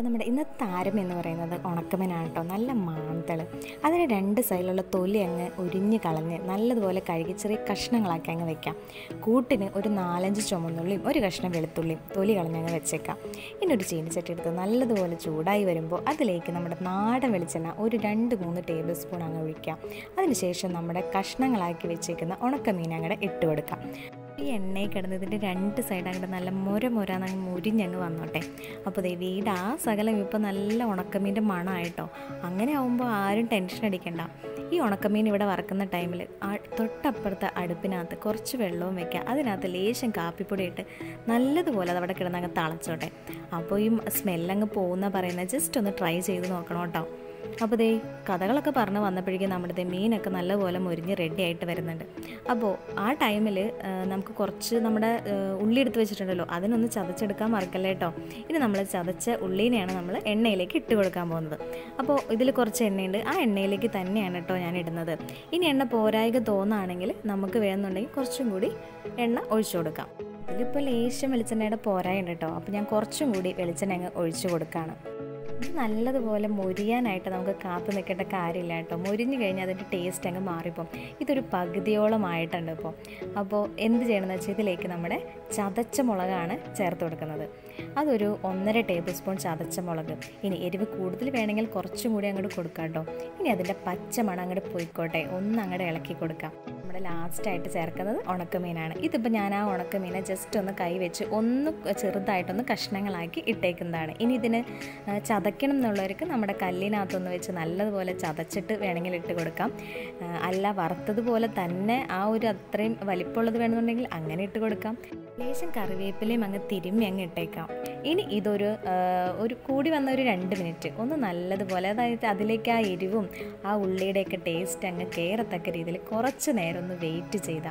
നമ്മുടെ ഇന്നത്തെ താരം എന്ന് പറയുന്നത് ഉണക്കമീനാണ് കേട്ടോ നല്ല മാന്തൾ അതിന് രണ്ട് സൈഡിലുള്ള തൊലി അങ്ങ് ഉരിഞ്ഞ് കളഞ്ഞ് നല്ലതുപോലെ കഴുകി ചെറിയ കഷ്ണങ്ങളാക്കി അങ്ങ് വെക്കാം കൂട്ടിന് ഒരു നാലഞ്ച് ചുമന്നുള്ളിയും ഒരു കഷ്ണം വെളുത്തുള്ളിയും തൊലി കളഞ്ഞങ്ങ് വെച്ചേക്കാം ഇനി ഒരു ചീനിച്ചട്ടി എടുത്ത് നല്ലതുപോലെ ചൂടായി വരുമ്പോൾ അതിലേക്ക് നമ്മുടെ നാടൻ വെളിച്ചെണ്ണ ഒരു രണ്ട് മൂന്ന് ടേബിൾ സ്പൂൺ അങ്ങ് ഒഴിക്കാം അതിനുശേഷം നമ്മുടെ കഷ്ണങ്ങളാക്കി വെച്ചേക്കുന്ന ഉണക്കമീൻ അങ്ങോട്ട് ഇട്ട് കൊടുക്കാം ഈ എണ്ണയിൽ കിടന്ന് ഇതിൻ്റെ രണ്ട് സൈഡ് അങ്ങോട്ട് നല്ല മുര മുരാന്നങ്ങ് മുരിഞ്ഞങ്ങ് വന്നോട്ടെ അപ്പോൾ ദേ വീട് ആ സകലം ഇപ്പോൾ നല്ല ഉണക്കമീൻ്റെ മണമായിട്ടോ അങ്ങനെ ആവുമ്പോൾ ആരും ടെൻഷൻ അടിക്കണ്ട ഈ ഉണക്കമീൻ ഇവിടെ വറക്കുന്ന ടൈമിൽ തൊട്ടപ്പുറത്തെ അടുപ്പിനകത്ത് കുറച്ച് വെള്ളവും വെക്കുക അതിനകത്ത് ലേശം കാപ്പിപ്പൊടി ഇട്ട് നല്ലതുപോലെ അതവിടെ കിടന്നങ്ങ് തളച്ചോട്ടെ അപ്പോൾ ഈ സ്മെല്ലങ്ങ് പോകുന്ന പറയുന്നത് ജസ്റ്റ് ഒന്ന് ട്രൈ ചെയ്ത് നോക്കണം കേട്ടോ അപ്പോൾ ദേ കഥകളൊക്കെ പറഞ്ഞ് വന്നപ്പോഴേക്കും നമ്മുടെ ദേ മീനൊക്കെ നല്ലപോലെ മുരിഞ്ഞ് റെഡി ആയിട്ട് വരുന്നുണ്ട് അപ്പോൾ ആ ടൈമിൽ നമുക്ക് കുറച്ച് നമ്മുടെ ഉള്ളി എടുത്ത് വെച്ചിട്ടുണ്ടല്ലോ അതിനൊന്ന് ചതച്ചെടുക്കാൻ മറക്കല്ലേ കേട്ടോ ഇനി നമ്മൾ ചതച്ച ഉള്ളീനെയാണ് നമ്മൾ എണ്ണയിലേക്ക് ഇട്ട് കൊടുക്കാൻ പോകുന്നത് അപ്പോൾ ഇതിൽ കുറച്ച് എണ്ണയുണ്ട് ആ എണ്ണയിലേക്ക് തന്നെയാണ് കേട്ടോ ഞാൻ ഇടുന്നത് ഇനി എണ്ണ പോരായിക തോന്നുകയാണെങ്കിൽ നമുക്ക് വേണമെന്നുണ്ടെങ്കിൽ കുറച്ചും കൂടി എണ്ണ ഒഴിച്ചു കൊടുക്കാം ഇതിലിപ്പോൾ ലേശം വെളിച്ചെണ്ണയുടെ പോരായുണ്ട് കേട്ടോ അപ്പോൾ ഞാൻ കുറച്ചും കൂടി വെളിച്ചെണ്ണ അങ്ങ് ഒഴിച്ചു കൊടുക്കുകയാണ് ഇത് നല്ലതുപോലെ മൊരിയാനായിട്ട് നമുക്ക് കാത്തു നിൽക്കേണ്ട കാര്യമില്ല കേട്ടോ മൊരിഞ്ഞു കഴിഞ്ഞാൽ അതിൻ്റെ ടേസ്റ്റ് അങ്ങ് മാറിപ്പോം ഇതൊരു പകുതിയോളം ആയിട്ടുണ്ട് ഇപ്പോൾ അപ്പോൾ എന്ത് ചെയ്യണമെന്ന് വെച്ചാൽ ഇതിലേക്ക് നമ്മുടെ ചതച്ച മുളകാണ് ചേർത്ത് കൊടുക്കുന്നത് അതൊരു ഒന്നര ടേബിൾ സ്പൂൺ ചതച്ച മുളക് ഇനി എരിവ് കൂടുതൽ വേണമെങ്കിൽ കുറച്ചും കൂടി അങ്ങോട്ട് കൊടുക്കാം കേട്ടോ ഇനി അതിൻ്റെ പച്ച മണം അങ്ങോട്ട് പോയിക്കോട്ടെ ഒന്ന് അങ്ങോട്ട് ഇളക്കി കൊടുക്കാം നമ്മുടെ ലാസ്റ്റായിട്ട് ചേർക്കുന്നത് ഉണക്കമീനാണ് ഇതിപ്പോൾ ഞാൻ ആ ഉണക്കമീനെ ജസ്റ്റ് ഒന്ന് കൈ വെച്ച് ഒന്ന് ചെറുതായിട്ടൊന്ന് കഷ്ണങ്ങളാക്കി ഇട്ടേക്കുന്നതാണ് ഇനി ഇതിന് ചതയ്ക്കണം എന്നുള്ളവർക്ക് നമ്മുടെ കല്ലിനകത്തൊന്ന് വെച്ച് നല്ലതുപോലെ ചതച്ചിട്ട് വേണമെങ്കിൽ ഇട്ട് കൊടുക്കാം അല്ല വറുത്തതുപോലെ തന്നെ ആ ഒരു അത്രയും വലിപ്പമുള്ളത് വേണമെന്നുണ്ടെങ്കിൽ അങ്ങനെ ഇട്ട് കൊടുക്കാം ലേശം കറിവേപ്പിലയും അങ്ങ് തിരുമ്മി അങ്ങ് ഇട്ടേക്കാം ഇനി ഇതൊരു ഒരു കൂടി വന്ന ഒരു രണ്ട് മിനിറ്റ് ഒന്ന് നല്ലതുപോലെ അതായത് അതിലേക്ക് ആ എരിവും ആ ഉള്ളിയുടെയൊക്കെ ടേസ്റ്റ് അങ്ങ് കയറത്തക്ക രീതിയിൽ കുറച്ച് നേരം ഒന്ന് വെയിറ്റ് ചെയ്താൽ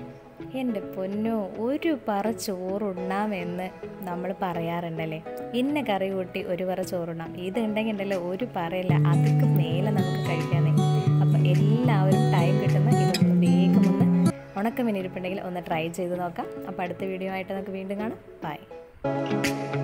എൻ്റെ പൊന്നോ ഒരു പറ ചോറുണ്ണാമെന്ന് നമ്മൾ പറയാറുണ്ടല്ലേ ഇന്ന കറി കൂട്ടി ഒരു പറ ചോറുണ്ണാം ഇത് ഉണ്ടെങ്കിൽ ഉണ്ടല്ലോ ഒരു പറയില്ല അതൊക്കെ മേലെ നമുക്ക് കഴിക്കാനേ അപ്പം എല്ലാവരും ടൈം കിട്ടുന്ന ഇതൊന്ന് വേഗം ഒന്ന് ഉണക്കമീൻ ഇരിപ്പുണ്ടെങ്കിൽ ഒന്ന് ട്രൈ ചെയ്ത് നോക്കാം അപ്പോൾ അടുത്ത വീഡിയോ ആയിട്ട് നമുക്ക് വീണ്ടും കാണാം ബൈ